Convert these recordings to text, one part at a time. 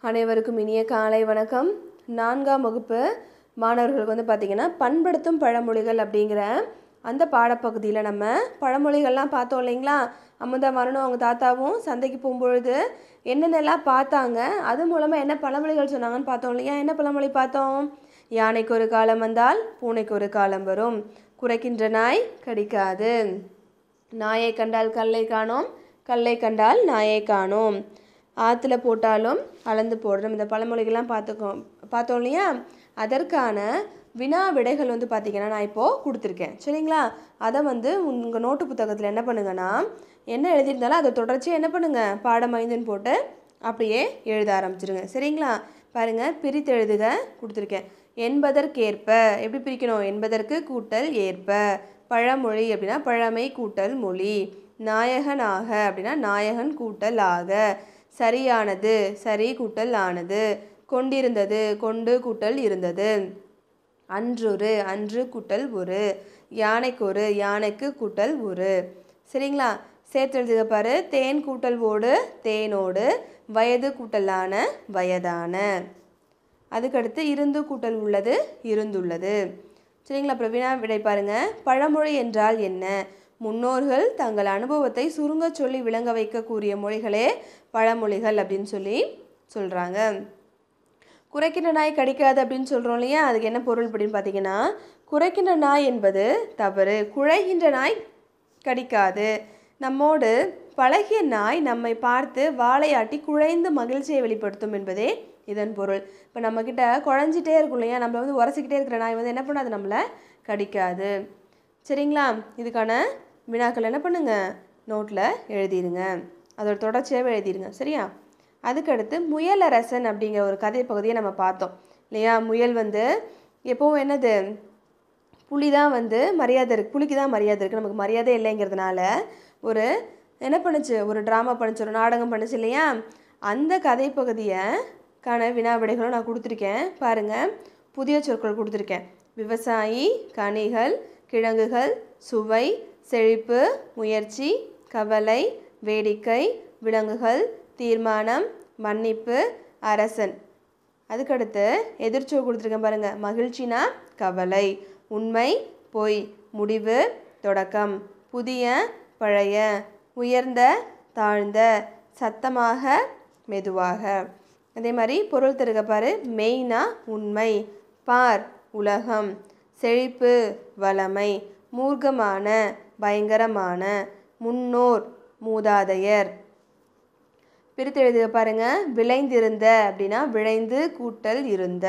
அனைவருக்கும் இனிய காலை வணக்கம் நான்காம் வகுப்பு மாணவர்களுக்கு வந்து பார்த்திங்கன்னா பண்படுத்தும் பழமொழிகள் அப்படிங்கிற அந்த பாடப்பகுதியில் நம்ம பழமொழிகள்லாம் பார்த்தோம் இல்லைங்களா அமுதா வரணும் அவங்க தாத்தாவும் சந்தைக்கு போகும்பொழுது என்னென்னலாம் பார்த்தாங்க அது மூலமாக என்ன பழமொழிகள் சொன்னாங்கன்னு பார்த்தோம் இல்லையா என்ன பழமொழி பார்த்தோம் யானைக்கு ஒரு காலம் வந்தால் பூனைக்கு ஒரு காலம் வரும் குறைக்கின்ற நாய் கடிக்காது நாயை கண்டால் கல்லை காணோம் கல்லை கண்டால் நாயை காணோம் ஆற்றுல போட்டாலும் அளந்து போடணும் இந்த பழமொழிகள்லாம் பார்த்துக்கோ பார்த்தோம் இல்லையா அதற்கான வினா விடைகள் வந்து பார்த்திங்கன்னா நான் இப்போது கொடுத்துருக்கேன் சரிங்களா அதை வந்து உங்கள் நோட்டு புத்தகத்தில் என்ன பண்ணுங்கன்னா என்ன எழுதியிருந்தாலும் அதை தொடர்ச்சியாக என்ன பண்ணுங்கள் பாடம் ஐந்துன்னு போட்டு அப்படியே எழுத ஆரம்பிச்சிருங்க சரிங்களா பாருங்கள் பிரித்து எழுதுக கொடுத்துருக்கேன் என்பதற்கேற்ப எப்படி பிரிக்கணும் என்பதற்கு கூட்டல் ஏற்ப பழமொழி அப்படின்னா பழமை கூட்டல் மொழி நாயகனாக அப்படின்னா நாயகன் கூட்டல் ஆக சரியானது சரி கூட்டல் ஆனது கொண்டிருந்தது கொண்டு கூட்டல் இருந்தது அன்றொரு அன்று கூட்டல் ஒரு யானைக்கு ஒரு யானைக்கு கூட்டல் ஒரு சரிங்களா சேர்த்து எழுதுக பாரு தேன் கூட்டல் ஓடு தேனோடு வயது கூட்டலான வயதான அதுக்கடுத்து இருந்து கூட்டல் உள்ளது இருந்துள்ளது சரிங்களா அப்புறம் வினா விடை பாருங்க பழமொழி என்றால் என்ன முன்னோர்கள் தங்கள் அனுபவத்தை சுருங்க சொல்லி விளங்க வைக்க கூறிய மொழிகளே பழமொழிகள் அப்படின்னு சொல்லி சொல்கிறாங்க குறைக்கின்ற நாய் கடிக்காது அப்படின்னு சொல்கிறோம் இல்லையா அதுக்கு என்ன பொருள் அப்படின்னு பார்த்தீங்கன்னா குறைக்கின்ற நாய் என்பது தவறு குழைகின்ற நாய் கடிக்காது நம்மோடு பழகிய நாய் நம்மை பார்த்து வாழையாட்டி குழைந்து மகிழ்ச்சியை வெளிப்படுத்தும் என்பதே இதன் பொருள் இப்போ நம்மக்கிட்ட குழஞ்சிட்டே இருக்கும் இல்லையா நம்மளை வந்து உரசிக்கிட்டே இருக்கிற நாய் வந்து என்ன பண்ணாது நம்மளை கடிக்காது சரிங்களா இதுக்கான வினாக்கள் என்ன பண்ணுங்க நோட்டில் எழுதிடுங்க அதோட தொடர்ச்சியாகவே எழுதிடுங்க சரியா அதுக்கடுத்து முயலரசன் அப்படிங்கிற ஒரு கதை பகுதியை நம்ம பார்த்தோம் இல்லையா முயல் வந்து எப்போவும் என்னது புலி தான் வந்து மரியாதை இருக்கு புலிக்கு தான் மரியாதை இருக்குது நமக்கு மரியாதை இல்லைங்கிறதுனால ஒரு என்ன பண்ணுச்சு ஒரு ட்ராமா பண்ணுச்சு ஒரு நாடகம் பண்ணுச்சு இல்லையா அந்த கதை பகுதியை கான வினா விடைகளும் நான் கொடுத்துருக்கேன் பாருங்கள் புதிய சொற்கள் கொடுத்துருக்கேன் விவசாயி கனிகள் கிழங்குகள் சுவை செழிப்பு முயற்சி கவலை வேடிக்கை விலங்குகள் தீர்மானம் மன்னிப்பு அரசன் அதுக்கடுத்து எதிர்ச்சோ கொடுத்துருக்கேன் பாருங்கள் மகிழ்ச்சினா கவலை உண்மை பொய் முடிவு தொடக்கம் புதிய பழைய உயர்ந்த தாழ்ந்த சத்தமாக மெதுவாக அதே மாதிரி பொருள் தருக பாரு மெய்னா உண்மை பார் உலகம் செழிப்பு வளமை மூர்க்கமான பயங்கரமான முன்னோர் மூதாதையர் பிரித்து எழுதுக பாருங்க விளைந்திருந்த அப்படின்னா விளைந்து கூட்டல் இருந்த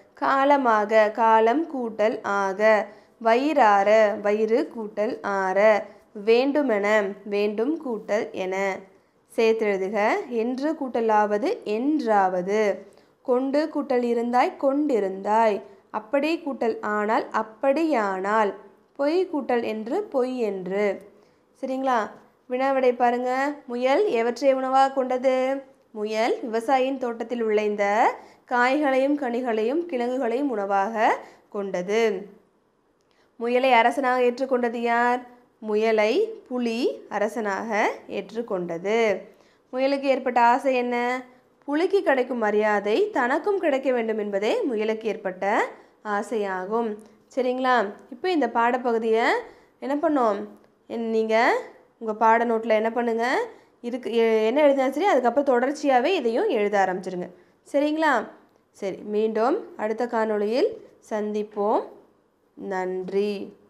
காலமாக காலம் கூட்டல் ஆக வயிறார வயிறு கூட்டல் ஆற வேண்டுமென வேண்டும் கூட்டல் என சேர்த்தெழுதுக என்று கூட்டலாவது என்றாவது கொண்டு கூட்டல் இருந்தாய் கொண்டிருந்தாய் அப்படி கூட்டல் ஆனால் அப்படியானால் பொய் கூட்டல் என்று பொய் என்று சரிங்களா வினாவிடை பாருங்க முயல் எவற்றை உணவாக கொண்டது முயல் விவசாயியின் தோட்டத்தில் விளைந்த காய்களையும் கனிகளையும் கிழங்குகளையும் உணவாக கொண்டது முயலை அரசனாக ஏற்றுக்கொண்டது யார் முயலை புலி அரசனாக ஏற்றுக்கொண்டது முயலுக்கு ஏற்பட்ட ஆசை என்ன புலிக்கு கிடைக்கும் மரியாதை தனக்கும் கிடைக்க வேண்டும் என்பதே முயலுக்கு ஏற்பட்ட ஆசையாகும் சரிங்களா இப்போ இந்த பாடப்பகுதியை என்ன பண்ணோம் நீங்கள் உங்கள் பாட நோட்டில் என்ன பண்ணுங்கள் இருக்கு எ- என்ன எழுதினா சரி அதுக்கப்புறம் தொடர்ச்சியாகவே இதையும் எழுத ஆரம்பிச்சிருங்க சரிங்களா சரி மீண்டும் அடுத்த காணொளியில் சந்திப்போம் நன்றி